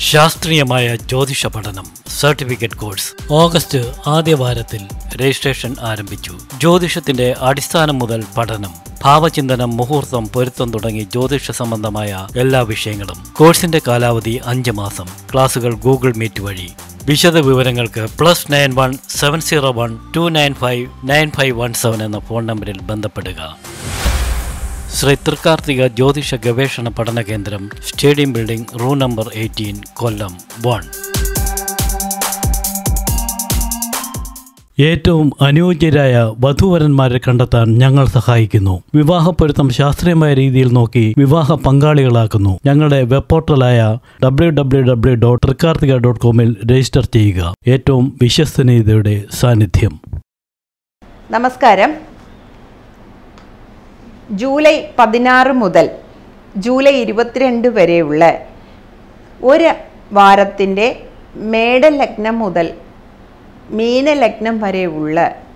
ശാസ്ത്രീയമായ ജ്യോതിഷ പഠനം സർട്ടിഫിക്കറ്റ് കോഴ്സ് ഓഗസ്റ്റ് ആദ്യ വാരത്തിൽ രജിസ്ട്രേഷൻ ആരംഭിച്ചു ജ്യോതിഷത്തിന്റെ അടിസ്ഥാനം മുതൽ പഠനം ഭാവചിന്തനം മുഹൂർത്തം പൊരുത്തം തുടങ്ങി ജ്യോതിഷ സംബന്ധമായ എല്ലാ വിഷയങ്ങളും കോഴ്സിന്റെ കാലാവധി അഞ്ച് മാസം ക്ലാസുകൾ ഗൂഗിൾ മീറ്റ് വഴി വിശദ വിവരങ്ങൾക്ക് plus nine one seven zero one two nine five nine five one seven എന്ന ഫോൺ നമ്പറിൽ ബന്ധപ്പെടുക ശ്രീ തൃക്കാർത്തിക ജ്യോതിഷ ഗവേഷണ പഠന കേന്ദ്രം stadium building room number eighteen Kollam one ഏറ്റവും അനുയോജ്യരായ വധൂവരന്മാരെ കണ്ടെത്താൻ ഞങ്ങൾ സഹായിക്കുന്നു വിവാഹപ്പൊരുത്തം ശാസ്ത്രീയമായ രീതിയിൽ നോക്കി വിവാഹ പങ്കാളികളാക്കുന്നു ഞങ്ങളുടെ വെബ് പോർട്ടലായ W W W dot Thrikkarthika dot കോമിൽ രജിസ്റ്റർ ചെയ്യുക ഏറ്റവും വിശ്വസനീയതയുടെ സാന്നിധ്യം നമസ്കാരം ജൂലൈ പതിനാറ് മുതൽ ജൂലൈ ഇരുപത്തിരണ്ട് വരെയുള്ള ഒരു വാരത്തിൻ്റെ മേടലഗ്നം മുതൽ മീനലഗ്നം വരെയുള്ള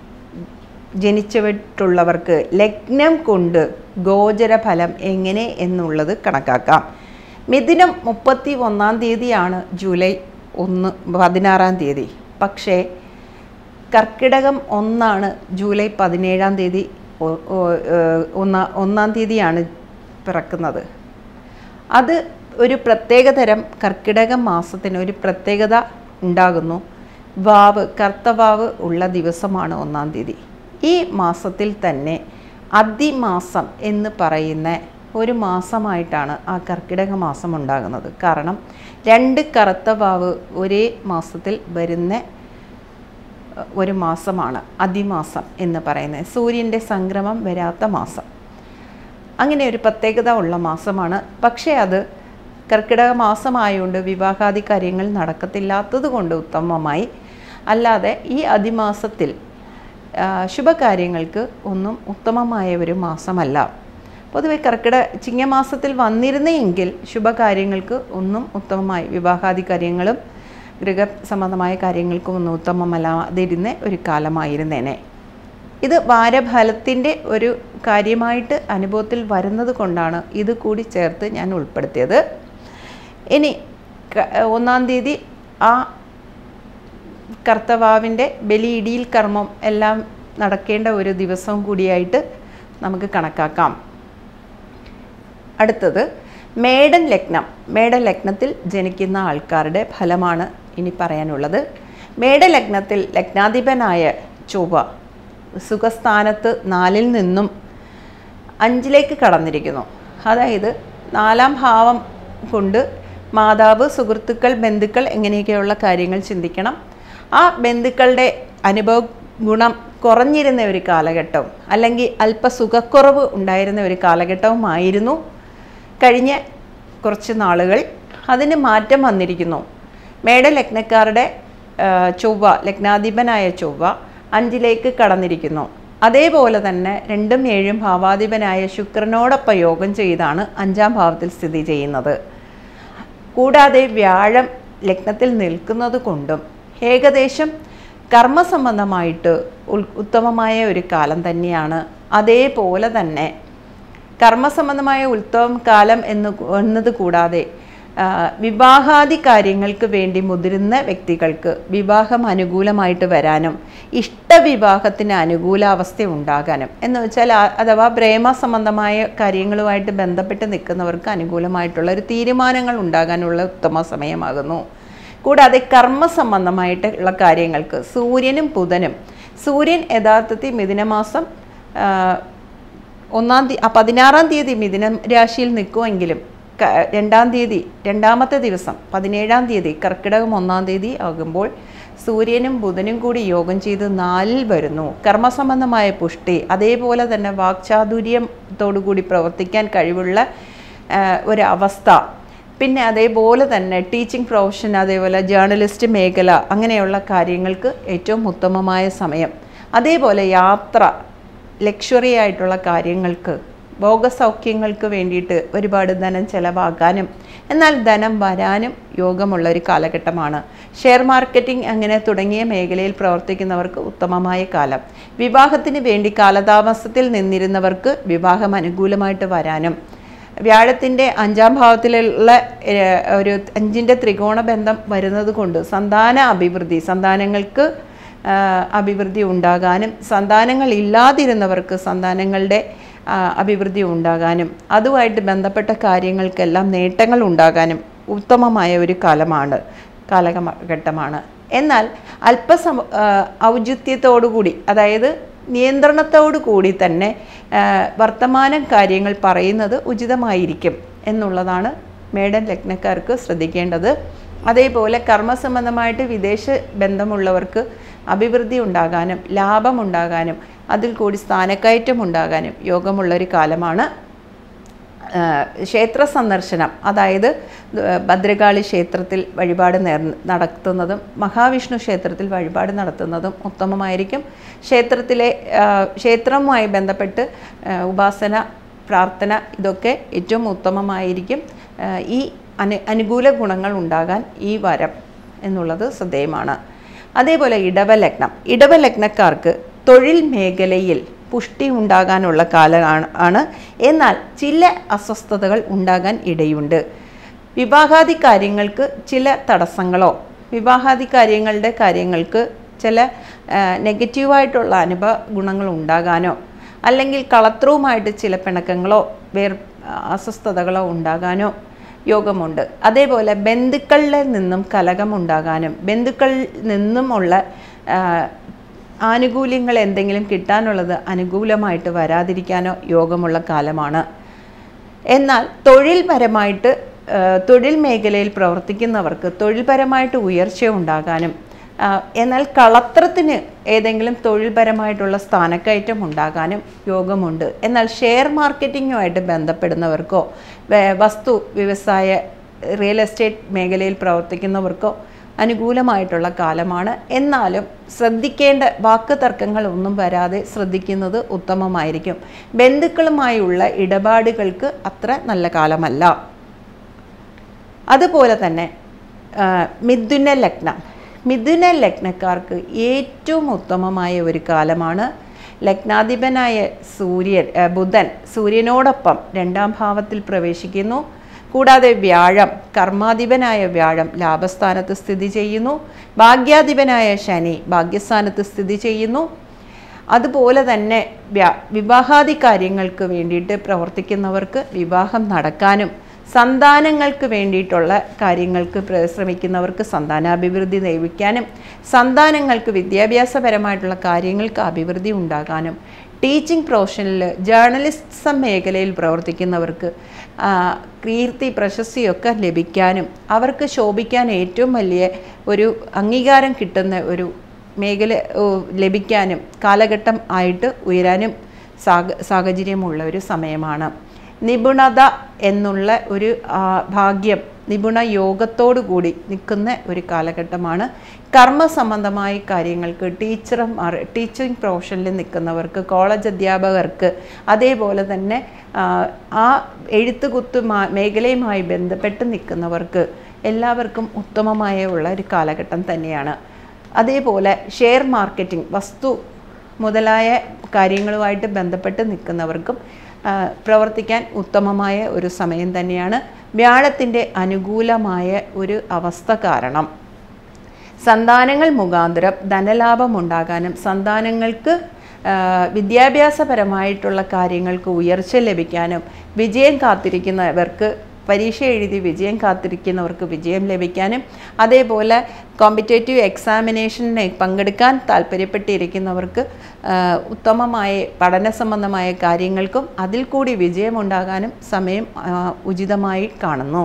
ജനിച്ചിട്ടുള്ളവർക്ക് ലഗ്നം കൊണ്ട് ഗോചരഫലം എങ്ങനെ എന്നുള്ളത് കണക്കാക്കാം മിഥുനം മുപ്പത്തി ഒന്നാം തീയതിയാണ് ജൂലൈ ഒന്ന് പതിനാറാം തീയതി പക്ഷേ കർക്കിടകം ഒന്നാണ് ജൂലൈ പതിനേഴാം തീയതി ഒ- ഒ- ഏഹ് ഒന്നാ ഒന്നാം തീയതിയാണ് പിറക്കുന്നത് അത് ഒരു പ്രത്യേകതരം കർക്കിടക മാസത്തിന് ഒരു പ്രത്യേകത ഉണ്ടാകുന്നു വാവ് കർത്തവാവ് ഉള്ള ദിവസമാണ് ഒന്നാം തീയതി ഈ മാസത്തിൽ തന്നെ അതിമാസം എന്ന് പറയുന്ന ഒരു മാസമായിട്ടാണ് ആ കർക്കിടക മാസം ഉണ്ടാകുന്നത് കാരണം രണ്ട് കറുത്ത വാവ് ഒരേ മാസത്തിൽ വരുന്ന ഒരു മാസമാണ് അതിമാസം എന്ന് പറയുന്നത് സൂര്യൻ്റെ സംക്രമം വരാത്ത മാസം അങ്ങനെ ഒരു പ്രത്യേകത ഉള്ള മാസമാണ് പക്ഷേ അത് കർക്കിടക മാസമായതുകൊണ്ട് വിവാഹാദി കാര്യങ്ങൾ നടക്കത്തില്ലാത്തത് കൊണ്ട് ഉത്തമമായി അല്ലാതെ ഈ അതിമാസത്തിൽ ആ, ശുഭകാര്യങ്ങൾക്ക് ഒന്നും ഉത്തമമായ ഒരു മാസമല്ല പൊതുവെ കർക്കിടക ചിങ്ങമാസത്തിൽ വന്നിരുന്നെങ്കിൽ ശുഭകാര്യങ്ങൾക്ക് ഒന്നും ഉത്തമമായി വിവാഹാദി കാര്യങ്ങളും ഗൃഹ സംബന്ധമായ കാര്യങ്ങൾക്കും ഒന്നും ഉത്തമമല്ലാതിരുന്ന ഒരു കാലമായിരുന്നേനെ ഇത് വാരഫലത്തിൻ്റെ ഒരു കാര്യമായിട്ട് അനുഭവത്തിൽ വരുന്നത് കൊണ്ടാണ് ഇത് കൂടി ചേർത്ത് ഞാൻ ഉൾപ്പെടുത്തിയത് ഇനി ക- ഒന്നാം തീയതി ആ കർത്തവാവിൻ്റെ ബലിയിടിയിൽ കർമ്മം എല്ലാം നടക്കേണ്ട ഒരു ദിവസം കൂടിയായിട്ട് നമുക്ക് കണക്കാക്കാം അടുത്തത് മേടൻ ലഗ്നം മേടൻ ലഗ്നത്തിൽ ജനിക്കുന്ന ആൾക്കാരുടെ ഫലമാണ് ഇനി പറയാനുള്ളത് മേടലഗ്നത്തിൽ ലഗ്നാധിപനായ ചൊവ്വ സുഖസ്ഥാനത്ത് നാലിൽ നിന്നും അഞ്ചിലേക്ക് കടന്നിരിക്കുന്നു അതായത് നാലാം ഭാവം കൊണ്ട് മാതാവ് സുഹൃത്തുക്കൾ ബന്ധുക്കൾ എങ്ങനെയൊക്കെയുള്ള കാര്യങ്ങൾ ചിന്തിക്കണം ആ ബന്ധുക്കളുടെ അനുഭവ ഗുണം കുറഞ്ഞിരുന്ന ഒരു കാലഘട്ടവും അല്ലെങ്കിൽ അല്പ സുഖക്കുറവ് ഉണ്ടായിരുന്ന ഒരു കാലഘട്ടവുമായിരുന്നു കഴിഞ്ഞ കുറച്ച് നാളുകൾ അതിന് മാറ്റം വന്നിരിക്കുന്നു മേടലഗ്നക്കാരുടെ ആ, ചൊവ്വ ലഗ്നാധിപനായ ചൊവ്വ അഞ്ചിലേക്ക് കടന്നിരിക്കുന്നു അതേപോലെ തന്നെ രണ്ടും ഏഴും ഭാവാധിപനായ ശുക്രനോടൊപ്പം യോഗം ചെയ്താണ് അഞ്ചാം ഭാവത്തിൽ സ്ഥിതി ചെയ്യുന്നത് കൂടാതെ വ്യാഴം ലഗ്നത്തിൽ നിൽക്കുന്നത് കൊണ്ടും ഏകദേശം കർമ്മസംബന്ധമായിട്ട് ഉൽ- ഉത്തമമായ ഒരു കാലം തന്നെയാണ് അതേപോലെ തന്നെ കർമ്മസംബന്ധമായ ഉത്സവം കാലം എന്ന് കു- എന്നത് കൂടാതെ ആ, വിവാഹാദി കാര്യങ്ങൾക്ക് വേണ്ടി മുതിരുന്ന വ്യക്തികൾക്ക് വിവാഹം അനുകൂലമായിട്ട് വരാനും ഇഷ്ടവിവാഹത്തിന് അനുകൂലാവസ്ഥ ഉണ്ടാകാനും എന്ന് വെച്ചാൽ ആ- അഥവാ പ്രേമ സംബന്ധമായ കാര്യങ്ങളുമായിട്ട് ബന്ധപ്പെട്ട് നിൽക്കുന്നവർക്ക് അനുകൂലമായിട്ടുള്ള ഒരു തീരുമാനങ്ങൾ ഉണ്ടാകാനുള്ള ഉത്തമ സമയമാകുന്നു കൂടാതെ കർമ്മ സംബന്ധമായിട്ടുള്ള കാര്യങ്ങൾക്ക് സൂര്യനും ബുധനും സൂര്യൻ യഥാർത്ഥത്തിൽ മിഥുനമാസം ആ, ഒന്നാം തീയതി പതിനാറാം തീയതി മിഥുനം രാശിയിൽ നിൽക്കുമെങ്കിലും ക- രണ്ടാം തീയതി രണ്ടാമത്തെ ദിവസം പതിനേഴാം തീയതി കർക്കിടകം ഒന്നാം തീയതി ആകുമ്പോൾ സൂര്യനും ബുധനും കൂടി യോഗം ചെയ്ത് നാലിൽ വരുന്നു കർമ്മസംബന്ധമായ പുഷ്ടി അതേപോലെ തന്നെ വാക്ചാതുര്യത്തോടു കൂടി പ്രവർത്തിക്കാൻ കഴിവുള്ള ആ, ഒരവസ്ഥ പിന്നെ അതേപോലെ തന്നെ ടീച്ചിങ് പ്രൊഫഷൻ അതേപോലെ ജേർണലിസ്റ്റ് മേഖല അങ്ങനെയുള്ള കാര്യങ്ങൾക്ക് ഏറ്റവും ഉത്തമമായ സമയം അതേപോലെ യാത്ര ലക്ഷറി ആയിട്ടുള്ള കാര്യങ്ങൾക്ക് ഭോഗസൗഖ്യങ്ങൾക്ക് വേണ്ടിയിട്ട് ഒരുപാട് ധനം ചെലവാക്കാനും എന്നാൽ ധനം വരാനും യോഗമുള്ള ഒരു കാലഘട്ടമാണ് ഷെയർ മാർക്കറ്റിംഗ് അങ്ങനെ തുടങ്ങിയ മേഖലയിൽ പ്രവർത്തിക്കുന്നവർക്ക് ഉത്തമമായ കാലം വിവാഹത്തിന് വേണ്ടി കാലതാമസത്തിൽ നിന്നിരുന്നവർക്ക് വിവാഹം അനുകൂലമായിട്ട് വരാനും വ്യാഴത്തിൻ്റെ അഞ്ചാം ഭാവത്തിലുള്ള ഏഹ്, ഒരു അഞ്ചിൻ്റെ ത്രികോണ ബന്ധം വരുന്നത് കൊണ്ട് സന്താന അഭിവൃദ്ധി സന്താനങ്ങൾക്ക് ആഹ്, അഭിവൃദ്ധി ഉണ്ടാകാനും സന്താനങ്ങൾ ഇല്ലാതിരുന്നവർക്ക് സന്താനങ്ങളുടെ ആഹ്, അഭിവൃദ്ധി ഉണ്ടാകാനും അതുമായിട്ട് ബന്ധപ്പെട്ട കാര്യങ്ങൾക്കെല്ലാം നേട്ടങ്ങൾ ഉണ്ടാകാനും ഉത്തമമായ ഒരു കാലമാണ് കാലഘട്ടമാണ് എന്നാൽ അല്പസമ ആഹ്, ഔചിത്യത്തോടുകൂടി അതായത് നിയന്ത്രണത്തോടു കൂടി തന്നെ ആഹ്, വർത്തമാനം കാര്യങ്ങൾ പറയുന്നത് ഉചിതമായിരിക്കും എന്നുള്ളതാണ് മേഡൻ ലഗ്നക്കാർക്ക് ശ്രദ്ധിക്കേണ്ടത് അതേപോലെ കർമ്മസംബന്ധമായിട്ട് വിദേശ ബന്ധമുള്ളവർക്ക് അഭിവൃദ്ധി ഉണ്ടാകാനും ലാഭമുണ്ടാകാനും അതിൽ കൂടി സ്ഥാനക്കയറ്റം ഉണ്ടാകാനും യോഗമുള്ളൊരു കാലമാണ് ആ, ക്ഷേത്ര സന്ദർശനം അതായത് ഏർ, ഭദ്രകാളി ക്ഷേത്രത്തിൽ വഴിപാട് നേർ നടത്തുന്നതും മഹാവിഷ്ണു ക്ഷേത്രത്തിൽ വഴിപാട് നടത്തുന്നതും ഉത്തമമായിരിക്കും ക്ഷേത്രത്തിലെ ആ, ക്ഷേത്രവുമായി ബന്ധപ്പെട്ട് ആ, ഉപാസന പ്രാർത്ഥന ഇതൊക്കെ ഏറ്റവും ഉത്തമമായിരിക്കും ആ, ഈ അനു അനുകൂല ഗുണങ്ങൾ ഉണ്ടാകാൻ ഈ വരം എന്നുള്ളത് ശ്രദ്ധേയമാണ് അതേപോലെ ഇടവലഗ്നം ഇടവലഗ്നക്കാർക്ക് തൊഴിൽ മേഖലയിൽ പുഷ്ടി ഉണ്ടാകാനുള്ള കാലമാണ് ആണ് എന്നാൽ ചില അസ്വസ്ഥതകൾ ഉണ്ടാകാൻ ഇടയുണ്ട് വിവാഹാദി കാര്യങ്ങൾക്ക് ചില തടസ്സങ്ങളോ വിവാഹാദി കാര്യങ്ങളുടെ കാര്യങ്ങൾക്ക് ചില ആ, നെഗറ്റീവായിട്ടുള്ള അനുഭവ ഗുണങ്ങൾ ഉണ്ടാകാനോ അല്ലെങ്കിൽ കളത്രവുമായിട്ട് ചില പിണക്കങ്ങളോ വേർ അസ്വസ്ഥതകളോ ഉണ്ടാകാനോ യോഗമുണ്ട് അതേപോലെ ബന്ധുക്കളിൽ നിന്നും കലകമുണ്ടാകാനും ബന്ധുക്കളിൽ നിന്നുമുള്ള ആ, ആനുകൂല്യങ്ങൾ എന്തെങ്കിലും കിട്ടാനുള്ളത് അനുകൂലമായിട്ട് വരാതിരിക്കാനോ യോഗമുള്ള കാലമാണ് എന്നാൽ തൊഴിൽപരമായിട്ട് ആ, തൊഴിൽ മേഖലയിൽ പ്രവർത്തിക്കുന്നവർക്ക് തൊഴിൽപരമായിട്ട് ഉയർച്ച ഉണ്ടാകാനും ആ, എന്നാൽ കളത്രത്തിന് ഏതെങ്കിലും തൊഴിൽപരമായിട്ടുള്ള സ്ഥാനക്കയറ്റം ഉണ്ടാകാനും യോഗമുണ്ട് എന്നാൽ ഷെയർ മാർക്കറ്റിങ്ങുമായിട്ട് ബന്ധപ്പെടുന്നവർക്കോ വേ- വസ്തു വ്യവസായ റിയൽ എസ്റ്റേറ്റ് മേഖലയിൽ പ്രവർത്തിക്കുന്നവർക്കോ അനുകൂലമായിട്ടുള്ള കാലമാണ് എന്നാലും ശ്രദ്ധിക്കേണ്ട വാക്ക് തർക്കങ്ങൾ ഒന്നും വരാതെ ശ്രദ്ധിക്കുന്നത് ഉത്തമമായിരിക്കും ബന്ധുക്കളുമായുള്ള ഇടപാടുകൾക്ക് അത്ര നല്ല കാലമല്ല അതുപോലെ തന്നെ ആ, മിഥുന ലഗ്നം മിഥുന ലഗ്നക്കാർക്ക് ഏറ്റവും ഉത്തമമായ ഒരു കാലമാണ് ലഗ്നാധിപനായ സൂര്യൻ ആ, ബുധൻ സൂര്യനോടൊപ്പം രണ്ടാം ഭാവത്തിൽ പ്രവേശിക്കുന്നു കൂടാതെ വ്യാഴം കർമാധിപനായ വ്യാഴം ലാഭസ്ഥാനത്ത് സ്ഥിതി ചെയ്യുന്നു ഭാഗ്യാധിപനായ ശനി ഭാഗ്യസ്ഥാനത്ത് സ്ഥിതി ചെയ്യുന്നു അതുപോലെ തന്നെ വ്യ വിവാഹാദി കാര്യങ്ങൾക്ക് വേണ്ടിയിട്ട് പ്രവർത്തിക്കുന്നവർക്ക് വിവാഹം നടക്കാനും സന്താനങ്ങൾക്ക് വേണ്ടിയിട്ടുള്ള കാര്യങ്ങൾക്ക് പ്ര- ശ്രമിക്കുന്നവർക്ക് സന്താനാഭിവൃദ്ധി ലഭിക്കാനും സന്താനങ്ങൾക്ക് വിദ്യാഭ്യാസപരമായിട്ടുള്ള കാര്യങ്ങൾക്ക് അഭിവൃദ്ധി ഉണ്ടാകാനും ടീച്ചിങ് പ്രൊഫഷനിൽ ജേർണലിസം മേഖലയിൽ പ്രവർത്തിക്കുന്നവർക്ക് ആ, കീർത്തി പ്രശസ്തിയൊക്കെ ലഭിക്കാനും അവർക്ക് ശോഭിക്കാൻ ഏറ്റവും വലിയ ഒരു അംഗീകാരം കിട്ടുന്ന ഒരു മേഖല ഓ, ലഭിക്കാനും കാലഘട്ടം ആയിട്ട് ഉയരാനും സാഹ സാഹചര്യമുള്ള ഒരു സമയമാണ് നിപുണത എന്നുള്ള ഒരു ആ, ഭാഗ്യം നിപുണ യോഗത്തോടു കൂടി നിൽക്കുന്ന ഒരു കാലഘട്ടമാണ് കർമ്മ സംബന്ധമായ കാര്യങ്ങൾക്ക് ടീച്ചർമാർ ടീച്ചിങ് പ്രൊഫഷനിൽ നിൽക്കുന്നവർക്ക് കോളേജ് അധ്യാപകർക്ക് അതേപോലെ തന്നെ ആ, ആ എഴുത്തുകുത്ത് മാ- മേഖലയുമായി ബന്ധപ്പെട്ട് നിൽക്കുന്നവർക്ക് എല്ലാവർക്കും ഉത്തമമായ ഉള്ള ഒരു കാലഘട്ടം തന്നെയാണ് അതേപോലെ ഷെയർ മാർക്കറ്റിംഗ് വസ്തു മുതലായ കാര്യങ്ങളുമായിട്ട് ബന്ധപ്പെട്ട് നിൽക്കുന്നവർക്കും ആ, പ്രവർത്തിക്കാൻ ഉത്തമമായ ഒരു സമയം തന്നെയാണ് വ്യാഴത്തിൻ്റെ അനുകൂലമായ ഒരു അവസ്ഥ കാരണം സന്താനങ്ങൾ മുഖാന്തരം ധനലാഭം ഉണ്ടാകാനും സന്താനങ്ങൾക്ക് ആ, വിദ്യാഭ്യാസപരമായിട്ടുള്ള കാര്യങ്ങൾക്ക് ഉയർച്ച ലഭിക്കാനും വിജയം കാത്തിരിക്കുന്നവർക്ക് പരീക്ഷ എഴുതി വിജയം കാത്തിരിക്കുന്നവർക്ക് വിജയം ലഭിക്കാനും അതേപോലെ കോമ്പറ്റേറ്റീവ് എക്സാമിനേഷന് പങ്കെടുക്കാൻ താല്പര്യപ്പെട്ടിരിക്കുന്നവർക്ക് ആ, ഉത്തമമായ പഠന സംബന്ധമായ കാര്യങ്ങൾക്കും അതിൽ കൂടി വിജയമുണ്ടാകാനും സമയം ആ, ഉചിതമായി കാണുന്നു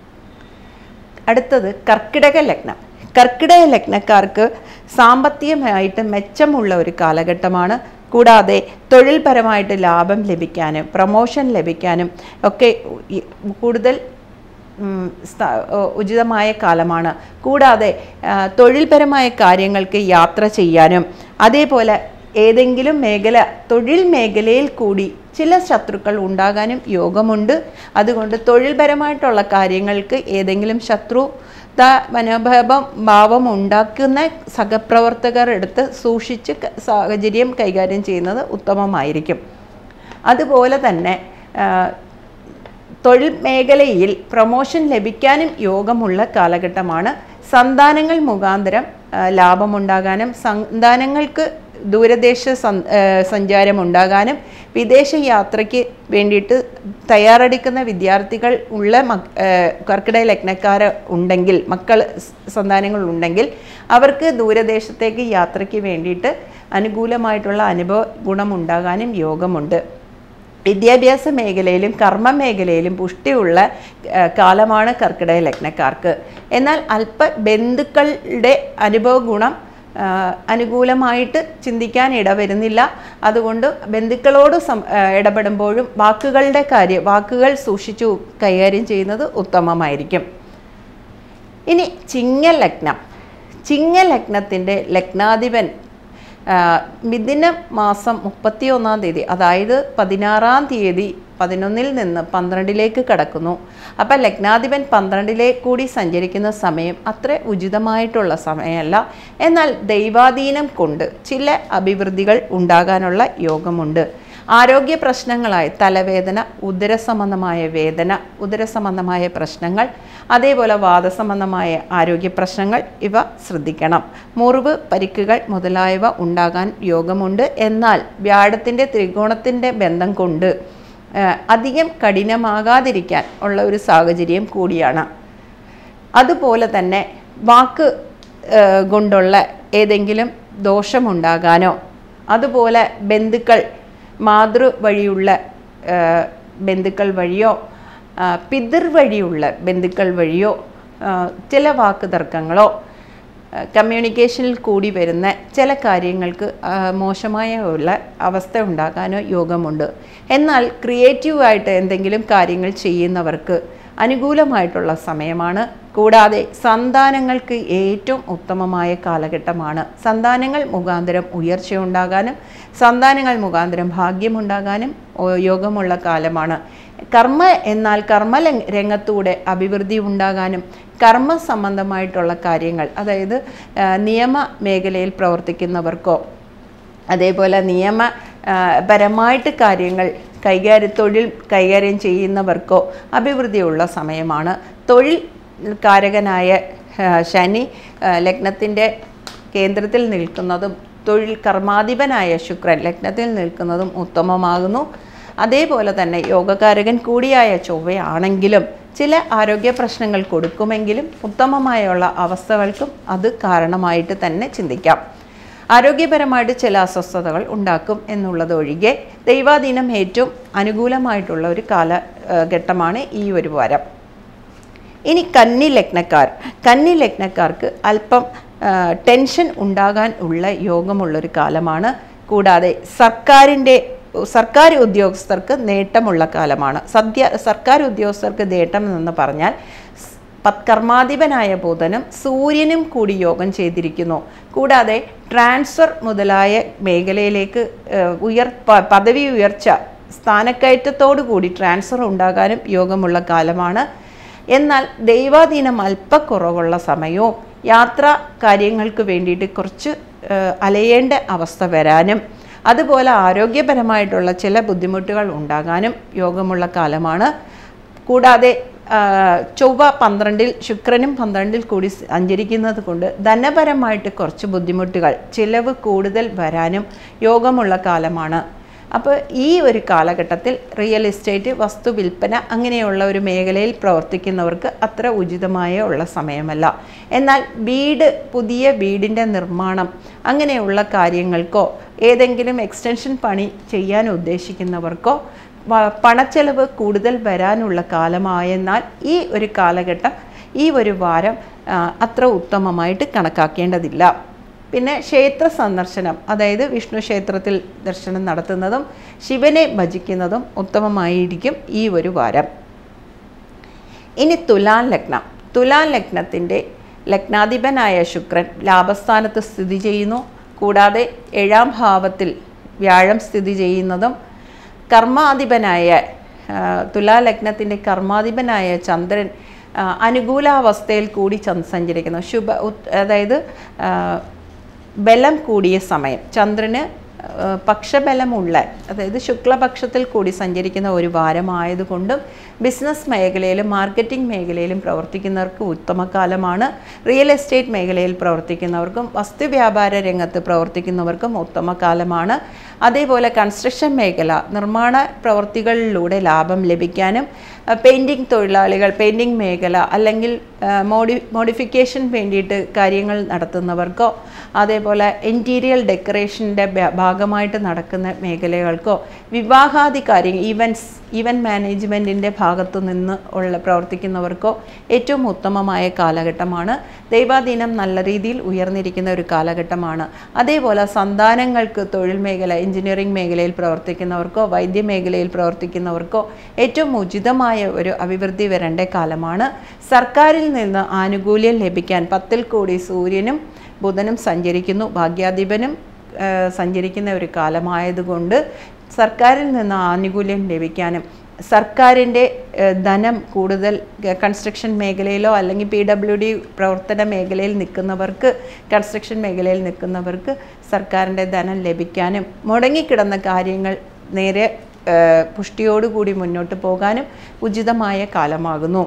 അടുത്തത് കർക്കിടക ലഗ്നം കർക്കിടക ലഗ്നക്കാർക്ക് സാമ്പത്തികമായിട്ട് മെച്ചമുള്ള ഒരു കാലഘട്ടമാണ് കൂടാതെ തൊഴിൽപരമായിട്ട് ലാഭം ലഭിക്കാനും പ്രൊമോഷൻ ലഭിക്കാനും ഒക്കെ ഈ കൂടുതൽ ഉം, സ്ഥ- ഉ- ഉചിതമായ കാലമാണ് കൂടാതെ ആ, തൊഴിൽപരമായ കാര്യങ്ങൾക്ക് യാത്ര ചെയ്യാനും അതേപോലെ ഏതെങ്കിലും മേഖല തൊഴിൽ മേഖലയിൽ കൂടി ചില ശത്രുക്കൾ ഉണ്ടാകാനും യോഗമുണ്ട് അതുകൊണ്ട് തൊഴിൽപരമായിട്ടുള്ള കാര്യങ്ങൾക്ക് ഏതെങ്കിലും ശത്രു ത മനോഭാവം ഭാവം ഉണ്ടാക്കുന്ന സഹപ്രവർത്തകർ എടുത്ത് സൂക്ഷിച്ച് ക- സാഹചര്യം കൈകാര്യം ചെയ്യുന്നത് ഉത്തമമായിരിക്കും അതുപോലെ തന്നെ ആ, തൊഴിൽ മേഖലയിൽ പ്രൊമോഷൻ ലഭിക്കാനും യോഗമുള്ള കാലഘട്ടമാണ് സന്താനങ്ങൾ മുഖാന്തരം ആ, ലാഭമുണ്ടാകാനും സന്താനങ്ങൾക്ക് ദൂരദേശ സൻ- ആ, സഞ്ചാരം ഉണ്ടാകാനും വിദേശ യാത്രയ്ക്ക് വേണ്ടിയിട്ട് തയ്യാറെടുക്കുന്ന വിദ്യാർത്ഥികൾ ഉള്ള മക് ആ, കർക്കിടക ലഗ്നക്കാർ ഉണ്ടെങ്കിൽ മക്കൾ സ് സന്താനങ്ങൾ ഉണ്ടെങ്കിൽ അവർക്ക് ദൂരദേശത്തേക്ക് യാത്രയ്ക്ക് വേണ്ടിയിട്ട് അനുകൂലമായിട്ടുള്ള അനുഭവ ഗുണമുണ്ടാകാനും യോഗമുണ്ട് വിദ്യാഭ്യാസ മേഖലയിലും കർമ്മ മേഖലയിലും പുഷ്ടിയുള്ള ആ, കാലമാണ് കർക്കിടക ലഗ്നക്കാർക്ക് എന്നാൽ അല്പ ബന്ധുക്കളുടെ അനുഭവ ഗുണം ആ, അനുകൂലമായിട്ട് ചിന്തിക്കാൻ ഇടവരുന്നില്ല അതുകൊണ്ട് ബന്ധുക്കളോട് സം ആ, ഇടപെടുമ്പോഴും വാക്കുകളുടെ കാര്യം വാക്കുകൾ സൂക്ഷിച്ചു കൈകാര്യം ചെയ്യുന്നത് ഉത്തമമായിരിക്കും ഇനി ചിങ്ങ ലഗ്നം ചിങ്ങ ലഗ്നത്തിൻ്റെ ലഗ്നാധിപൻ ആ, മിഥുന മാസം മുപ്പത്തി ഒന്നാം തീയതി അതായത് പതിനാറാം തീയതി പതിനൊന്നിൽ നിന്ന് പന്ത്രണ്ടിലേക്ക് കടക്കുന്നു അപ്പം ലഗ്നാധിപൻ പന്ത്രണ്ടിലേക്ക് കൂടി സഞ്ചരിക്കുന്ന സമയം അത്ര ഉചിതമായിട്ടുള്ള സമയമല്ല എന്നാൽ ദൈവാധീനം കൊണ്ട് ചില അഭിവൃദ്ധികൾ ഉണ്ടാകാനുള്ള യോഗമുണ്ട് ആരോഗ്യ പ്രശ്നങ്ങളായ തലവേദന ഉദരസംബന്ധമായ വേദന ഉദരസംബന്ധമായ പ്രശ്നങ്ങൾ അതേപോലെ വാദസംബന്ധമായ ആരോഗ്യ പ്രശ്നങ്ങൾ ഇവ ശ്രദ്ധിക്കണം മുറിവ് പരിക്കുകൾ മുതലായവ ഉണ്ടാകാൻ യോഗമുണ്ട് എന്നാൽ വ്യാഴത്തിൻ്റെ ത്രികോണത്തിൻ്റെ ബന്ധം കൊണ്ട് ആ, അധികം കഠിനമാകാതിരിക്കാൻ ഉള്ള ഒരു സാഹചര്യം കൂടിയാണ് അതുപോലെ തന്നെ വാക്ക് ആ, കൊണ്ടുള്ള ഏതെങ്കിലും ദോഷമുണ്ടാകാനോ അതുപോലെ ബന്ധുക്കൾ മാതൃ വഴിയുള്ള ആ, ബന്ധുക്കൾ വഴിയോ ആ, പിതൃ വഴിയുള്ള ബന്ധുക്കൾ വഴിയോ ആ, ചില വാക്ക് തർക്കങ്ങളോ ആ, കമ്മ്യൂണിക്കേഷനിൽ കൂടി വരുന്ന ചില കാര്യങ്ങൾക്ക് ആ, മോശമായ ഉള്ള അവസ്ഥ ഉണ്ടാകാനോ യോഗമുണ്ട് എന്നാൽ ക്രിയേറ്റീവായിട്ട് എന്തെങ്കിലും കാര്യങ്ങൾ ചെയ്യുന്നവർക്ക് അനുകൂലമായിട്ടുള്ള സമയമാണ് കൂടാതെ സന്താനങ്ങൾക്ക് ഏറ്റവും ഉത്തമമായ കാലഘട്ടമാണ് സന്താനങ്ങൾ മുഖാന്തരം ഉയർച്ചയുണ്ടാകാനും സന്താനങ്ങൾ മുഖാന്തരം ഭാഗ്യമുണ്ടാകാനും ഓ- യോഗമുള്ള കാലമാണ് കർമ്മ എന്നാൽ കർമ്മ ലങ്- രംഗത്തൂടെ അഭിവൃദ്ധി ഉണ്ടാകാനും കർമ്മ സംബന്ധമായിട്ടുള്ള കാര്യങ്ങൾ അതായത് ആ, നിയമ മേഖലയിൽ പ്രവർത്തിക്കുന്നവർക്കോ അതേപോലെ നിയമ ആ, പരമായിട്ട് കാര്യങ്ങൾ കൈകാര്യം തൊഴിൽ കൈകാര്യം ചെയ്യുന്നവർക്കോ അഭിവൃദ്ധിയുള്ള സമയമാണ് തൊഴിൽ കാരകനായ ആ, ശനി ലഗ്നത്തിൻ്റെ കേന്ദ്രത്തിൽ നിൽക്കുന്നതും തൊഴിൽ കർമാധിപനായ ശുക്രൻ ലഗ്നത്തിൽ നിൽക്കുന്നതും ഉത്തമമാകുന്നു അതേപോലെ തന്നെ യോഗകാരകൻ കൂടിയായ ചൊവ്വയാണെങ്കിലും ചില ആരോഗ്യ പ്രശ്നങ്ങൾ കൊടുക്കുമെങ്കിലും ഉത്തമമായുള്ള അവസ്ഥകൾക്കും അത് കാരണമായിട്ട് തന്നെ ചിന്തിക്കാം ആരോഗ്യപരമായിട്ട് ചില അസ്വസ്ഥതകൾ ഉണ്ടാക്കും എന്നുള്ളതൊഴികെ ദൈവാധീനം ഏറ്റവും അനുകൂലമായിട്ടുള്ള ഒരു കാല ആ, ഘട്ടമാണ് ഈ ഒരു വാരം ഇനി കന്നി ലഗ്നക്കാർ കന്നി ലഗ്നക്കാർക്ക് അല്പം ആ, ടെൻഷൻ ഉണ്ടാകാൻ ഉള്ള യോഗമുള്ളൊരു കാലമാണ് കൂടാതെ സർക്കാരിൻ്റെ സർക്കാർ ഉദ്യോഗസ്ഥർക്ക് നേട്ടമുള്ള കാലമാണ് സദ്യ സർക്കാർ ഉദ്യോഗസ്ഥർക്ക് നേട്ടം എന്ന് പറഞ്ഞാൽ സ്- പത്- കർമാധിപനായ ബുധനും സൂര്യനും കൂടി യോഗം ചെയ്തിരിക്കുന്നു കൂടാതെ ട്രാൻസ്ഫർ മുതലായ മേഖലയിലേക്ക് ഏഹ്, ഉയർ പ- പദവി ഉയർച്ച സ്ഥാനക്കയറ്റത്തോടു കൂടി ട്രാൻസ്ഫർ ഉണ്ടാകാനും യോഗമുള്ള കാലമാണ് എന്നാൽ ദൈവാധീനം അല്പക്കുറവുള്ള സമയവും യാത്രാ കാര്യങ്ങൾക്ക് വേണ്ടിയിട്ട് കുറച്ച് ഏഹ്, അലയേണ്ട അവസ്ഥ വരാനും അതുപോലെ ആരോഗ്യപരമായിട്ടുള്ള ചില ബുദ്ധിമുട്ടുകൾ ഉണ്ടാകാനും യോഗമുള്ള കാലമാണ് കൂടാതെ ആ, ചൊവ്വ പന്ത്രണ്ടിൽ ശുക്രനും പന്ത്രണ്ടിൽ കൂടി സഞ്ചരിക്കുന്നത് കൊണ്ട് ധനപരമായിട്ട് കുറച്ച് ബുദ്ധിമുട്ടുകൾ ചിലവ് കൂടുതൽ വരാനും യോഗമുള്ള കാലമാണ് അപ്പോൾ ഈ ഒരു കാലഘട്ടത്തിൽ റിയൽ എസ്റ്റേറ്റ് വസ്തു വിൽപ്പന അങ്ങനെയുള്ള ഒരു മേഖലയിൽ പ്രവർത്തിക്കുന്നവർക്ക് അത്ര ഉചിതമായ ഉള്ള സമയമല്ല എന്നാൽ വീട് പുതിയ വീടിൻ്റെ നിർമ്മാണം അങ്ങനെയുള്ള കാര്യങ്ങൾക്കോ ഏതെങ്കിലും എക്സ്റ്റൻഷൻ പണി ചെയ്യാൻ ഉദ്ദേശിക്കുന്നവർക്കോ വ- പണച്ചെലവ് കൂടുതൽ വരാനുള്ള കാലമായെന്നാൽ ഈ ഒരു കാലഘട്ടം ഈ ഒരു വാരം ആ, അത്ര ഉത്തമമായിട്ട് കണക്കാക്കേണ്ടതില്ല പിന്നെ ക്ഷേത്ര സന്ദർശനം അതായത് വിഷ്ണു ക്ഷേത്രത്തിൽ ദർശനം നടത്തുന്നതും ശിവനെ ഭജിക്കുന്നതും ഉത്തമമായിരിക്കും ഈ ഒരു വാരം ഇനി തുലാൻ ലഗ്നം തുലാൻ ലഗ്നത്തിൻ്റെ ലഗ്നാധിപനായ ശുക്രൻ ലാഭസ്ഥാനത്ത് സ്ഥിതി ചെയ്യുന്നു കൂടാതെ ഏഴാം ഭാവത്തിൽ വ്യാഴം സ്ഥിതി ചെയ്യുന്നതും കർമാധിപനായ ആ, തുലാ ലഗ്നത്തിൻ്റെ കർമാധിപനായ ചന്ദ്രൻ ആ, അനുകൂലാവസ്ഥയിൽ കൂടി ചന്ദ് സഞ്ചരിക്കുന്നു ശുഭ ഉത്- അതായത് ആ, ബലം കൂടിയ സമയം ചന്ദ്രന് ആ, പക്ഷബലമുള്ള അതായത് ശുക്ലപക്ഷത്തിൽ കൂടി സഞ്ചരിക്കുന്ന ഒരു വാരമായതുകൊണ്ടും ബിസിനസ് മേഖലയിലും മാർക്കറ്റിംഗ് മേഖലയിലും പ്രവർത്തിക്കുന്നവർക്ക് ഉത്തമകാലമാണ് റിയൽ എസ്റ്റേറ്റ് മേഖലയിൽ പ്രവർത്തിക്കുന്നവർക്കും വസ്തുവ്യാപാര രംഗത്ത് പ്രവർത്തിക്കുന്നവർക്കും ഉത്തമകാലമാണ് അതേപോലെ കൺസ്ട്രക്ഷൻ മേഖല നിർമ്മാണ പ്രവർത്തികളിലൂടെ ലാഭം ലഭിക്കാനും പെയിൻറ്റിംഗ് തൊഴിലാളികൾ പെയിൻറ്റിംഗ് മേഖല അല്ലെങ്കിൽ ആ, മോഡി മോഡിഫിക്കേഷൻ വേണ്ടിയിട്ട് കാര്യങ്ങൾ നടത്തുന്നവർക്കോ അതേപോലെ ഇൻറ്റീരിയൽ ഡെക്കറേഷൻ്റെ ഭാഗമായിട്ട് നടക്കുന്ന മേഖലകൾക്കോ വിവാഹാദി കാര്യങ്ങൾ ഈവൻസ് ഈവൻറ്റ് മാനേജ്മെൻറ്റിൻ്റെ ഭാഗത്തു നിന്ന് ഉള്ള പ്രവർത്തിക്കുന്നവർക്കോ ഏറ്റവും ഉത്തമമായ കാലഘട്ടമാണ് ദൈവാധീനം നല്ല രീതിയിൽ ഉയർന്നിരിക്കുന്ന ഒരു കാലഘട്ടമാണ് അതേപോലെ സന്താനങ്ങൾക്ക് തൊഴിൽ മേഖല എഞ്ചിനീയറിംഗ് മേഖലയിൽ പ്രവർത്തിക്കുന്നവർക്കോ വൈദ്യമേഖലയിൽ പ്രവർത്തിക്കുന്നവർക്കോ ഏറ്റവും ഉചിതമായ ഒരു അഭിവൃദ്ധി വരേണ്ട കാലമാണ് സർക്കാരിൽ നിന്ന് ആനുകൂല്യം ലഭിക്കാൻ പത്തിൽ കൂടി സൂര്യനും ബുധനും സഞ്ചരിക്കുന്നു ഭാഗ്യാധിപനും ആ, സഞ്ചരിക്കുന്ന ഒരു കാലമായതുകൊണ്ട് സർക്കാരിൽ നിന്ന് ആനുകൂല്യം ലഭിക്കാനും സർക്കാരിൻ്റെ ഏഹ്, ധനം കൂടുതൽ ഗ- കൺസ്ട്രക്ഷൻ മേഖലയിലോ അല്ലെങ്കിൽ പി ഡബ്ല്യു ഡി പ്രവർത്തന മേഖലയിൽ നിൽക്കുന്നവർക്ക് കൺസ്ട്രക്ഷൻ മേഖലയിൽ നിൽക്കുന്നവർക്ക് സർക്കാരിൻ്റെ ധനം ലഭിക്കാനും മുടങ്ങിക്കിടന്ന കാര്യങ്ങൾ നേരെ ഏഹ്, പുഷ്ടിയോടുകൂടി മുന്നോട്ട് പോകാനും ഉചിതമായ കാലമാകുന്നു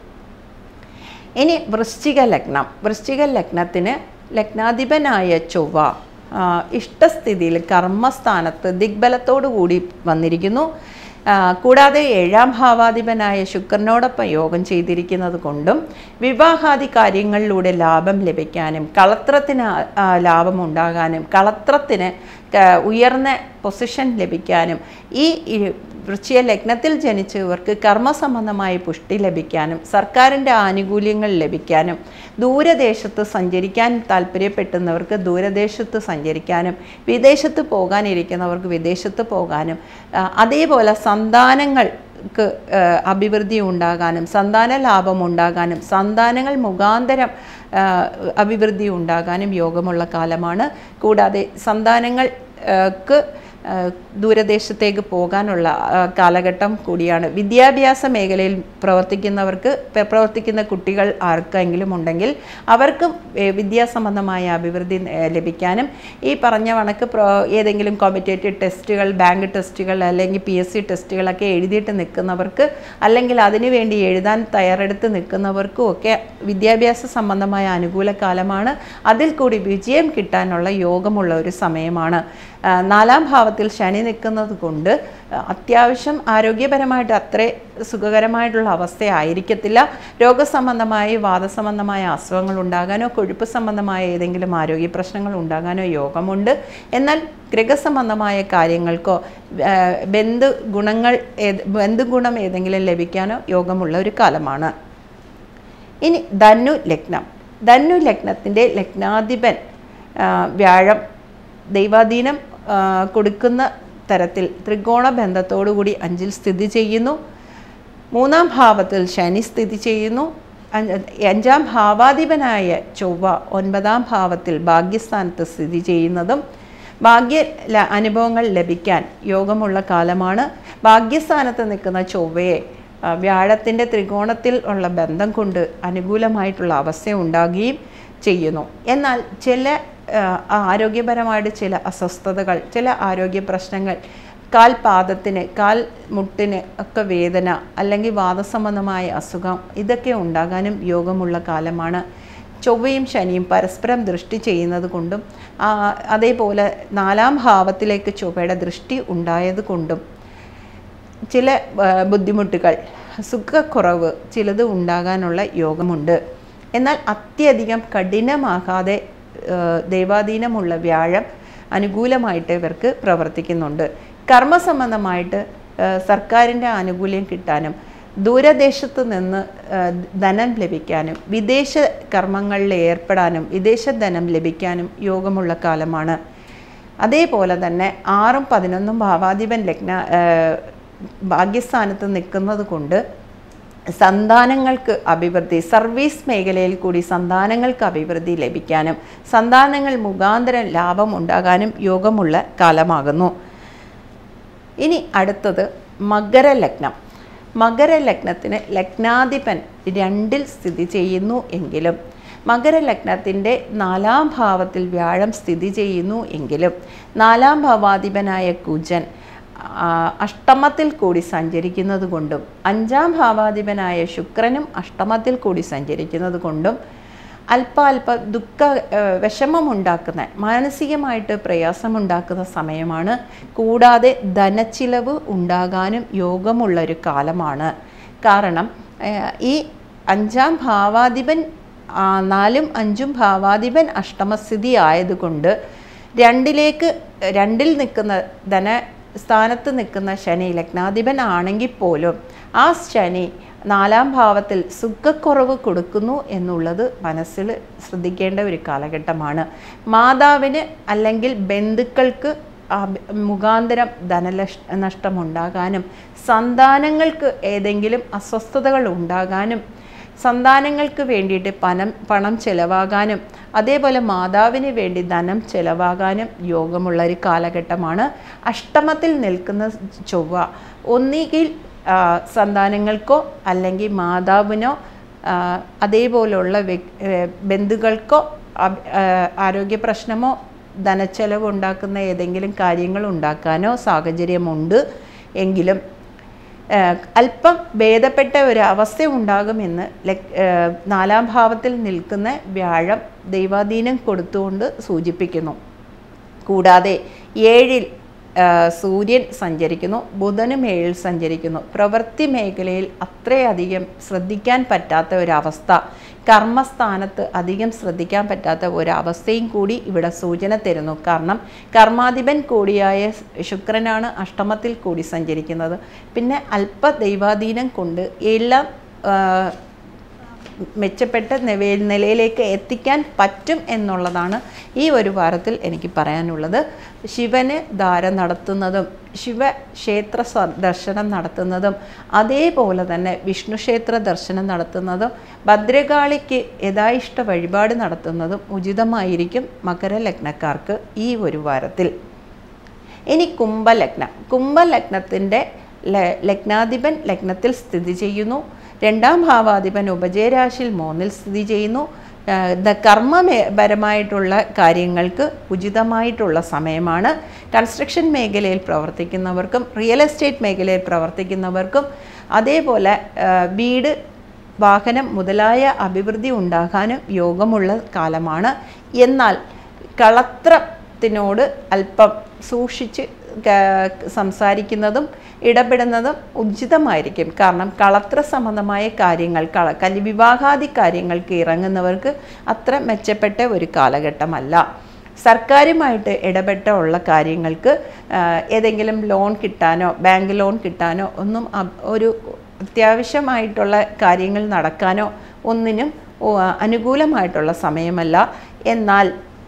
ഇനി വൃശ്ചിക ലഗ്നം വൃശ്ചിക ലഗ്നത്തിന് ലഗ്നാധിപനായ ചൊവ്വ ആ, ഇഷ്ടസ്ഥിതിയിൽ കർമ്മസ്ഥാനത്ത് ദിഗ്ബലത്തോടു കൂടി വന്നിരിക്കുന്നു ആ, കൂടാതെ ഏഴാം ഭാവാധിപനായ ശുക്രനോടൊപ്പം യോഗം ചെയ്തിരിക്കുന്നത് കൊണ്ടും വിവാഹാദി കാര്യങ്ങളിലൂടെ ലാഭം ലഭിക്കാനും കളത്രത്തിന് ആ- ആ ലാഭം ഉണ്ടാകാനും കളത്രത്തിന് ക- ഉയർന്ന പൊസിഷൻ ലഭിക്കാനും ഈ ഈ വൃശ്ചിക ലഗ്നത്തിൽ ജനിച്ചവർക്ക് കർമ്മസംബന്ധമായ പുഷ്ടി ലഭിക്കാനും സർക്കാരിൻ്റെ ആനുകൂല്യങ്ങൾ ലഭിക്കാനും ദൂരദേശത്ത് സഞ്ചരിക്കാൻ താല്പര്യപ്പെടുന്നവർക്ക് ദൂരദേശത്ത് സഞ്ചരിക്കാനും വിദേശത്ത് പോകാനിരിക്കുന്നവർക്ക് വിദേശത്ത് പോകാനും ആ, അതേപോലെ സന്താനങ്ങൾക്ക് ആ, അഭിവൃദ്ധി ഉണ്ടാകാനും സന്താന ലാഭം ഉണ്ടാകാനും സന്താനങ്ങൾ മുഖാന്തരം ആ, അഭിവൃദ്ധി ഉണ്ടാകാനും യോഗമുള്ള കാലമാണ് കൂടാതെ സന്താനങ്ങൾക്ക് ആ, ദൂരദേശത്തേക്ക് പോകാനുള്ള ആ, കാലഘട്ടം കൂടിയാണ് വിദ്യാഭ്യാസ മേഖലയിൽ പ്രവർത്തിക്കുന്നവർക്ക് പ്ര- പ്രവർത്തിക്കുന്ന കുട്ടികൾ ആർക്കെങ്കിലും ഉണ്ടെങ്കിൽ അവർക്കും ഏ, വിദ്യാസംബന്ധമായ അഭിവൃദ്ധി ഏ, ലഭിക്കാനും ഈ പറഞ്ഞ കണക്ക് പ്രോ ഏതെങ്കിലും കോമ്പറ്റേറ്റീവ് ടെസ്റ്റുകൾ ബാങ്ക് ടെസ്റ്റുകൾ അല്ലെങ്കിൽ പി എസ് സി ടെസ്റ്റുകളൊക്കെ എഴുതിയിട്ട് നിൽക്കുന്നവർക്ക് അല്ലെങ്കിൽ അതിനുവേണ്ടി എഴുതാൻ തയ്യാറെടുത്ത് നിൽക്കുന്നവർക്കും ഒക്കെ വിദ്യാഭ്യാസ സംബന്ധമായ അനുകൂല കാലമാണ് അതിൽ കൂടി വിജയം കിട്ടാനുള്ള യോഗമുള്ള ഒരു സമയമാണ് ആ, നാലാം ഭാവത്തിൽ ശനി നിൽക്കുന്നത് കൊണ്ട് ആ, അത്യാവശ്യം ആരോഗ്യപരമായിട്ട് അത്ര സുഖകരമായിട്ടുള്ള അവസ്ഥയായിരിക്കത്തില്ല രോഗസംബന്ധമായി വാദസംബന്ധമായ അസുഖങ്ങൾ ഉണ്ടാകാനോ കൊഴുപ്പ് സംബന്ധമായ ഏതെങ്കിലും ആരോഗ്യ പ്രശ്നങ്ങൾ ഉണ്ടാകാനോ യോഗമുണ്ട് എന്നാൽ ഗ്രഹസംബന്ധമായ കാര്യങ്ങൾക്കോ ആ, ബന്ധു ഗുണങ്ങൾ ഏത് ബന്ധുഗുണം ഏതെങ്കിലും ലഭിക്കാനോ യോഗമുള്ള ഒരു കാലമാണ് ഇനി ധനു ലഗ്നം ധനു ലഗ്നത്തിൻ്റെ ലഗ്നാധിപൻ ആ, വ്യാഴം ദൈവാധീനം ആ, കൊടുക്കുന്ന തരത്തിൽ ത്രികോണ ബന്ധത്തോടുകൂടി അഞ്ചിൽ സ്ഥിതി ചെയ്യുന്നു മൂന്നാം ഭാവത്തിൽ ശനി സ്ഥിതി ചെയ്യുന്നു അഞ്ച- അഞ്ചാം ഭാവാധിപനായ ചൊവ്വ ഒൻപതാം ഭാവത്തിൽ ഭാഗ്യസ്ഥാനത്ത് സ്ഥിതി ചെയ്യുന്നതും ഭാഗ്യ ല- അനുഭവങ്ങൾ ലഭിക്കാൻ യോഗമുള്ള കാലമാണ് ഭാഗ്യസ്ഥാനത്ത് നിൽക്കുന്ന ചൊവ്വയെ ആ, വ്യാഴത്തിൻ്റെ ത്രികോണത്തിൽ ഉള്ള ബന്ധം കൊണ്ട് അനുകൂലമായിട്ടുള്ള അവസ്ഥ ഉണ്ടാകുകയും ചെയ്യുന്നു എന്നാൽ ചില ആ, ആരോഗ്യപരമായിട്ട് ചില അസ്വസ്ഥതകൾ ചില ആരോഗ്യ പ്രശ്നങ്ങൾ കാൽ പാദത്തിന് കാൽ മുട്ടിന് ഒക്കെ വേദന അല്ലെങ്കിൽ വാദസംബന്ധമായ അസുഖം ഇതൊക്കെ ഉണ്ടാകാനും യോഗമുള്ള കാലമാണ് ചൊവ്വയും ശനിയും പരസ്പരം ദൃഷ്ടി ചെയ്യുന്നത് കൊണ്ടും ആ, അതേപോലെ നാലാം ഭാവത്തിലേക്ക് ചൊവ്വയുടെ ദൃഷ്ടി ഉണ്ടായത് കൊണ്ടും ചില ആ, ബുദ്ധിമുട്ടുകൾ സുഖക്കുറവ് ചിലത് ഉണ്ടാകാനുള്ള യോഗമുണ്ട് എന്നാൽ അത്യധികം കഠിനമാകാതെ ആ, ദൈവാധീനമുള്ള വ്യാഴം അനുകൂലമായിട്ട് ഇവർക്ക് പ്രവർത്തിക്കുന്നുണ്ട് കർമ്മസംബന്ധമായിട്ട് ആ, സർക്കാരിൻ്റെ ആനുകൂല്യം കിട്ടാനും ദൂരദേശത്ത് നിന്ന് ആ, ധനം ലഭിക്കാനും വിദേശ കർമ്മങ്ങളിൽ ഏർപ്പെടാനും വിദേശ ധനം ലഭിക്കാനും യോഗമുള്ള കാലമാണ് അതേപോലെ തന്നെ ആറും പതിനൊന്നും ഭാവാധിപൻ ലഗ്ന ആ, ഭാഗ്യസ്ഥാനത്ത് നിൽക്കുന്നത് കൊണ്ട് സന്താനങ്ങൾക്ക് അഭിവൃദ്ധി സർവീസ് മേഖലയിൽ കൂടി സന്താനങ്ങൾക്ക് അഭിവൃദ്ധി ലഭിക്കാനും സന്താനങ്ങൾ മുഖാന്തരം ലാഭം ഉണ്ടാകാനും യോഗമുള്ള കാലമാകുന്നു ഇനി അടുത്തത് മകരലഗ്നം മകരലഗ്നത്തിന് ലഗ്നാധിപൻ രണ്ടിൽ സ്ഥിതി ചെയ്യുന്നു എങ്കിലും മകരലഗ്നത്തിൻ്റെ നാലാം ഭാവത്തിൽ വ്യാഴം സ്ഥിതി ചെയ്യുന്നു എങ്കിലും നാലാം ഭാവാധിപനായ കുജൻ ആ, അഷ്ടമത്തിൽ കൂടി സഞ്ചരിക്കുന്നത് കൊണ്ടും അഞ്ചാം ഭാവാധിപനായ ശുക്രനും അഷ്ടമത്തിൽ കൂടി സഞ്ചരിക്കുന്നത് കൊണ്ടും അല്പ അല്പ ദുഃഖ ഏഹ്, വിഷമമുണ്ടാക്കുന്ന മാനസികമായിട്ട് പ്രയാസമുണ്ടാക്കുന്ന സമയമാണ് കൂടാതെ ധനച്ചിലവ് ഉണ്ടാകാനും യോഗമുള്ള ഒരു കാലമാണ് കാരണം ഏഹ്, ഈ അഞ്ചാം ഭാവാധിപൻ ആ, നാലും അഞ്ചും ഭാവാധിപൻ അഷ്ടമസ്ഥിതി ആയതുകൊണ്ട് രണ്ടിലേക്ക് രണ്ടിൽ നിൽക്കുന്ന ധന സ്ഥാനത്ത് നിൽക്കുന്ന ശനി ലഗ്നാധിപൻ ആണെങ്കിൽ പോലും ആ ശനി നാലാം ഭാവത്തിൽ സുഖക്കുറവ് കൊടുക്കുന്നു എന്നുള്ളത് മനസ്സിൽ ശ്രദ്ധിക്കേണ്ട ഒരു കാലഘട്ടമാണ് മാതാവിന് അല്ലെങ്കിൽ ബന്ധുക്കൾക്ക് ആ ബ- മുഖാന്തരം ധനലഷ് നഷ്ടമുണ്ടാകാനും സന്താനങ്ങൾക്ക് ഏതെങ്കിലും അസ്വസ്ഥതകൾ ഉണ്ടാകാനും സന്താനങ്ങൾക്ക് വേണ്ടിയിട്ട് പണം പണം ചെലവാകാനും അതേപോലെ മാതാവിന് വേണ്ടി ധനം ചെലവാകാനും യോഗമുള്ള ഒരു കാലഘട്ടമാണ് അഷ്ടമത്തിൽ നിൽക്കുന്ന ചൊവ്വ ഒന്നുകിൽ ആ, സന്താനങ്ങൾക്കോ അല്ലെങ്കിൽ മാതാവിനോ ആ, അതേപോലുള്ള വ്യക്- ഏ, ബന്ധുക്കൾക്കോ അബ്- ആ, ആരോഗ്യ പ്രശ്നമോ ധനച്ചെലവ് ഉണ്ടാക്കുന്ന ഏതെങ്കിലും കാര്യങ്ങൾ ഉണ്ടാക്കാനോ സാഹചര്യമുണ്ട് എങ്കിലും ഏഹ് അല്പം ഭേദപ്പെട്ട ഒരു അവസ്ഥ ഉണ്ടാകുമെന്ന് ലക് ഏഹ് നാലാം ഭാവത്തിൽ നിൽക്കുന്ന വ്യാഴം ദൈവാധീനം കൊടുത്തുകൊണ്ട് സൂചിപ്പിക്കുന്നു കൂടാതെ ഏഴിൽ ആ, സൂര്യൻ സഞ്ചരിക്കുന്നു ബുധനും ഏഴിൽ സഞ്ചരിക്കുന്നു പ്രവൃത്തി മേഖലയിൽ അത്രയധികം ശ്രദ്ധിക്കാൻ പറ്റാത്ത ഒരവസ്ഥ കർമ്മസ്ഥാനത്ത് അധികം ശ്രദ്ധിക്കാൻ പറ്റാത്ത ഒരവസ്ഥയും കൂടി ഇവിടെ സൂചന തരുന്നു കാരണം കർമാധിപൻ കൂടിയായ ശുക്രനാണ് അഷ്ടമത്തിൽ കൂടി സഞ്ചരിക്കുന്നത് പിന്നെ അല്പ ദൈവാധീനം കൊണ്ട് എല്ലാം ആ, മെച്ചപ്പെട്ട നിവേ- നിലയിലേക്ക് എത്തിക്കാൻ പറ്റും എന്നുള്ളതാണ് ഈ ഒരു വാരത്തിൽ എനിക്ക് പറയാനുള്ളത് ശിവന് ധാര നടത്തുന്നതും ശിവക്ഷേത്ര സ- ദർശനം നടത്തുന്നതും അതേപോലെ തന്നെ വിഷ്ണു ക്ഷേത്ര ദർശനം നടത്തുന്നതും ഭദ്രകാളിക്ക് യഥായിഷ്ട വഴിപാട് നടത്തുന്നതും ഉചിതമായിരിക്കും മകരലഗ്നക്കാർക്ക് ഈ ഒരു വാരത്തിൽ ഇനി കുംഭലഗ്നം കുംഭലഗ്നത്തിൻ്റെ ല- ലഗ്നാധിപൻ ലഗ്നത്തിൽ സ്ഥിതി ചെയ്യുന്നു രണ്ടാം ഭാവാധിപൻ ഉപജയരാശിയിൽ മൂന്നിൽ സ്ഥിതി ചെയ്യുന്നു ആ, ദ കർമ്മപരമായിട്ടുള്ള കാര്യങ്ങൾക്ക് ഉചിതമായിട്ടുള്ള സമയമാണ് കൺസ്ട്രക്ഷൻ മേഖലയിൽ പ്രവർത്തിക്കുന്നവർക്കും റിയൽ എസ്റ്റേറ്റ് മേഖലയിൽ പ്രവർത്തിക്കുന്നവർക്കും അതേപോലെ ആ, വീട് വാഹനം മുതലായ അഭിവൃദ്ധി ഉണ്ടാകാനും യോഗമുള്ള കാലമാണ് എന്നാൽ കളത്രത്തിനോട് അല്പം സൂക്ഷിച്ച് ക- സംസാരിക്കുന്നതും ഇടപെടുന്നതും ഉചിതമായിരിക്കും കാരണം കളത്ര സംബന്ധമായ കാര്യങ്ങൾ കള കലി വിവാഹാദി കാര്യങ്ങൾക്ക് ഇറങ്ങുന്നവർക്ക് അത്ര മെച്ചപ്പെട്ട ഒരു കാലഘട്ടമല്ല സർക്കാരുമായിട്ട് ഇടപെട്ട ഉള്ള കാര്യങ്ങൾക്ക് ആ, ഏതെങ്കിലും ലോൺ കിട്ടാനോ ബാങ്ക് ലോൺ കിട്ടാനോ ഒന്നും അ- ഒരു അത്യാവശ്യമായിട്ടുള്ള കാര്യങ്ങൾ നടക്കാനോ ഒന്നിനും ഓ, അനുകൂലമായിട്ടുള്ള സമയമല്ല എന്നാൽ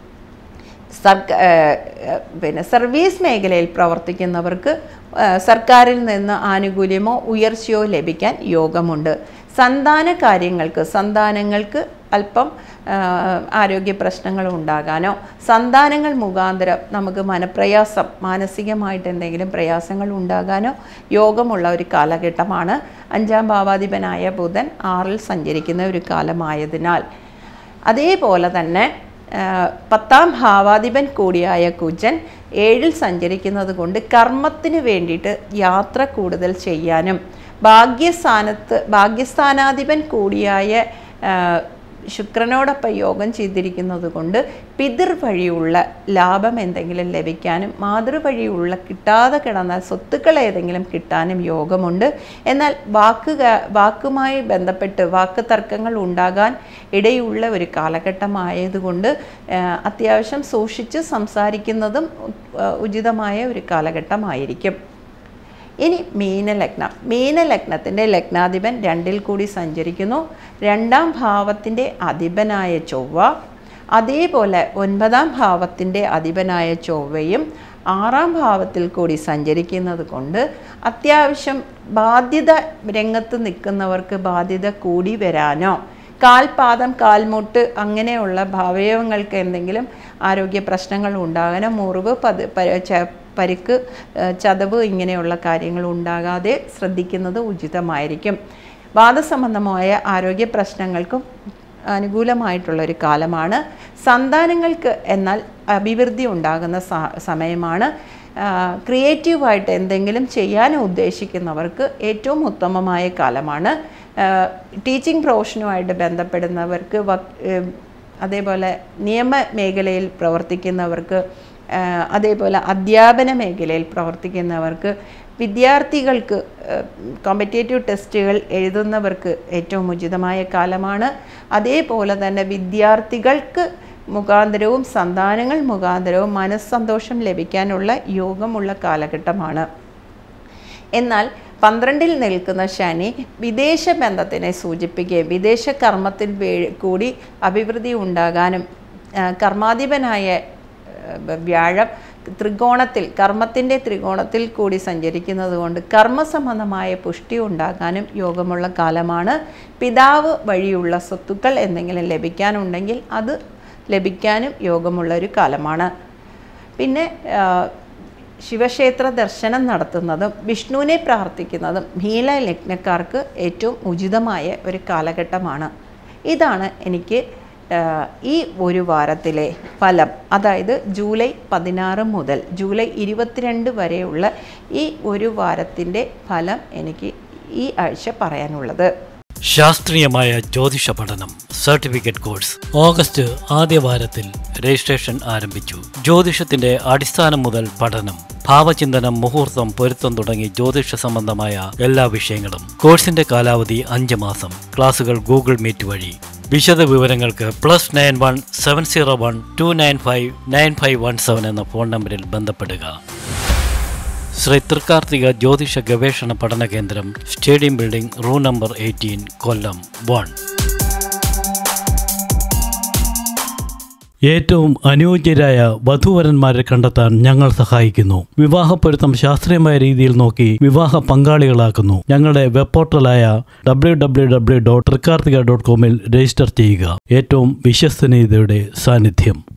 സർക്ക ഏഹ് ഏഹ് പിന്നെ സർവീസ് മേഖലയിൽ പ്രവർത്തിക്കുന്നവർക്ക് ഏഹ് സർക്കാരിൽ നിന്ന് ആനുകൂല്യമോ ഉയർച്ചയോ ലഭിക്കാൻ യോഗമുണ്ട് സന്താന കാര്യങ്ങൾക്ക് സന്താനങ്ങൾക്ക് അല്പം ഏഹ് ആരോഗ്യ പ്രശ്നങ്ങൾ ഉണ്ടാകാനോ സന്താനങ്ങൾ മുഖാന്തരം നമുക്ക് മനപ്രയാസം മാനസികമായിട്ട് എന്തെങ്കിലും പ്രയാസങ്ങൾ ഉണ്ടാകാനോ യോഗമുള്ള ഒരു കാലഘട്ടമാണ് അഞ്ചാം ഭാവാധിപനായ ബുധൻ ആറിൽ സഞ്ചരിക്കുന്ന ഒരു കാലമായതിനാൽ അതേപോലെ തന്നെ ആ, പത്താം ഭാവാധിപൻ കൂടിയായ കുജൻ ഏഴിൽ സഞ്ചരിക്കുന്നത് കൊണ്ട് കർമ്മത്തിന് വേണ്ടിയിട്ട് യാത്ര കൂടുതൽ ചെയ്യാനും ഭാഗ്യസ്ഥാനത്ത് ഭാഗ്യസ്ഥാനാധിപൻ കൂടിയായ ആ, ശുക്രനോടൊപ്പം യോഗം ചെയ്തിരിക്കുന്നത് കൊണ്ട് പിതൃ വഴിയുള്ള ലാഭം എന്തെങ്കിലും ലഭിക്കാനും മാതൃ വഴിയുള്ള കിട്ടാതെ കിടന്ന സ്വത്തുക്കൾ ഏതെങ്കിലും കിട്ടാനും യോഗമുണ്ട് എന്നാൽ വാക്കുക വാക്കുമായി ബന്ധപ്പെട്ട് വാക്ക് തർക്കങ്ങൾ ഉണ്ടാകാൻ ഇടയുള്ള ഒരു കാലഘട്ടമായതുകൊണ്ട് ആ, അത്യാവശ്യം സൂക്ഷിച്ച് സംസാരിക്കുന്നതും ആ, ഉചിതമായ ഒരു കാലഘട്ടമായിരിക്കും ഇനി മീനലഗ്നം മീനലഗ്നത്തിൻ്റെ ലഗ്നാധിപൻ രണ്ടിൽ കൂടി സഞ്ചരിക്കുന്നു രണ്ടാം ഭാവത്തിൻ്റെ അധിപനായ ചൊവ്വ അതേപോലെ ഒൻപതാം ഭാവത്തിൻ്റെ അധിപനായ ചൊവ്വയും ആറാം ഭാവത്തിൽ കൂടി സഞ്ചരിക്കുന്നത് കൊണ്ട് അത്യാവശ്യം ബാധ്യത രംഗത്ത് നിൽക്കുന്നവർക്ക് ബാധ്യത കൂടി വരാനോ കാൽപാദം കാൽമുട്ട് അങ്ങനെയുള്ള ഭാവയവങ്ങൾക്ക് എന്തെങ്കിലും ആരോഗ്യ പ്രശ്നങ്ങൾ ഉണ്ടാകാനോ മുറിവ് പത് പ- ച- പരിക്ക് ഏഹ് ചതവ് ഇങ്ങനെയുള്ള കാര്യങ്ങൾ ഉണ്ടാകാതെ ശ്രദ്ധിക്കുന്നത് ഉചിതമായിരിക്കും വാദസംബന്ധമായ ആരോഗ്യ പ്രശ്നങ്ങൾക്കും അനുകൂലമായിട്ടുള്ള ഒരു കാലമാണ് സന്താനങ്ങൾക്ക് എന്നാൽ അഭിവൃദ്ധി ഉണ്ടാകുന്ന സ- സമയമാണ് ക്രിയേറ്റീവായിട്ട് എന്തെങ്കിലും ചെയ്യാൻ ഉദ്ദേശിക്കുന്നവർക്ക് ഏറ്റവും ഉത്തമമായ കാലമാണ് ടീച്ചിങ് പ്രൊഫഷനുമായിട്ട് ബന്ധപ്പെടുന്നവർക്ക് വക്- ഏഹ് അതേപോലെ നിയമ മേഖലയിൽ പ്രവർത്തിക്കുന്നവർക്ക് ആഹ് അതേപോലെ അധ്യാപന മേഖലയിൽ പ്രവർത്തിക്കുന്നവർക്ക് വിദ്യാർത്ഥികൾക്ക് കോമ്പറ്റേറ്റീവ് ടെസ്റ്റുകൾ എഴുതുന്നവർക്ക് ഏറ്റവും ഉചിതമായ കാലമാണ് അതേപോലെ തന്നെ വിദ്യാർത്ഥികൾക്ക് മുഖാന്തരവും സന്താനങ്ങൾ മുഖാന്തരവും മനസ്സന്തോഷം ലഭിക്കാനുള്ള യോഗമുള്ള കാലഘട്ടമാണ് എന്നാൽ പന്ത്രണ്ടിൽ നിൽക്കുന്ന ശനി വിദേശ ബന്ധത്തിനെ സൂചിപ്പിക്കുകയും വിദേശ കർമ്മത്തിൽ വേ- കൂടി അഭിവൃദ്ധി ഉണ്ടാകാനും ആ, കർമാധിപനായ ആ, വ്യാഴം ത്രികോണത്തിൽ കർമ്മത്തിൻ്റെ ത്രികോണത്തിൽ കൂടി സഞ്ചരിക്കുന്നത് കൊണ്ട് കർമ്മസംബന്ധമായ പുഷ്ടി ഉണ്ടാകാനും യോഗമുള്ള കാലമാണ് പിതാവ് വഴിയുള്ള സ്വത്തുക്കൾ എന്തെങ്കിലും ലഭിക്കാനുണ്ടെങ്കിൽ അത് ലഭിക്കാനും യോഗമുള്ള ഒരു കാലമാണ് പിന്നെ ആ, ശിവക്ഷേത്ര ദർശനം നടത്തുന്നതും വിഷ്ണുവിനെ പ്രാർത്ഥിക്കുന്നതും മീല ലഗ്നക്കാർക്ക് ഏറ്റവും ഉചിതമായ ഒരു കാലഘട്ടമാണ് ഇതാണ് എനിക്ക് ആ, ഈ ഒരു വാരത്തിലെ ഫലം അതായത് ജൂലൈ പതിനാറ് മുതൽ ജൂലൈ ഇരുപത്തിരണ്ട് വരെയുള്ള ഈ ഒരു വാരത്തിൻ്റെ ഫലം എനിക്ക് ഈ ആഴ്ച പറയാനുള്ളത് ശാസ്ത്രീയമായ ജ്യോതിഷ പഠനം സർട്ടിഫിക്കറ്റ് കോഴ്സ് ഓഗസ്റ്റ് ആദ്യ വാരത്തിൽ രജിസ്ട്രേഷൻ ആരംഭിച്ചു ജ്യോതിഷത്തിന്റെ അടിസ്ഥാനം മുതൽ പഠനം ഭാവചിന്തനം മുഹൂർത്തം പൊരുത്തം തുടങ്ങി ജ്യോതിഷ സംബന്ധമായ എല്ലാ വിഷയങ്ങളും കോഴ്സിന്റെ കാലാവധി അഞ്ച് മാസം ക്ലാസുകൾ ഗൂഗിൾ മീറ്റ് വഴി വിശദ വിവരങ്ങൾക്ക് plus nine one seven zero one two nine five nine five one seven എന്ന ഫോൺ നമ്പറിൽ ബന്ധപ്പെടുക ശ്രീ തൃക്കാർത്തിക ജ്യോതിഷ ഗവേഷണ പഠന കേന്ദ്രം stadium building room number eighteen Kollam one ഏറ്റവും അനുയോജ്യരായ വധൂവരന്മാരെ കണ്ടെത്താൻ ഞങ്ങൾ സഹായിക്കുന്നു വിവാഹപ്പൊരുത്തം ശാസ്ത്രീയമായ രീതിയിൽ നോക്കി വിവാഹ പങ്കാളികളാക്കുന്നു ഞങ്ങളുടെ വെബ് പോർട്ടലായ W W W dot Thrikkarthika dot കോമിൽ രജിസ്റ്റർ ചെയ്യുക ഏറ്റവും വിശ്വസനീയതയുടെ സാന്നിധ്യം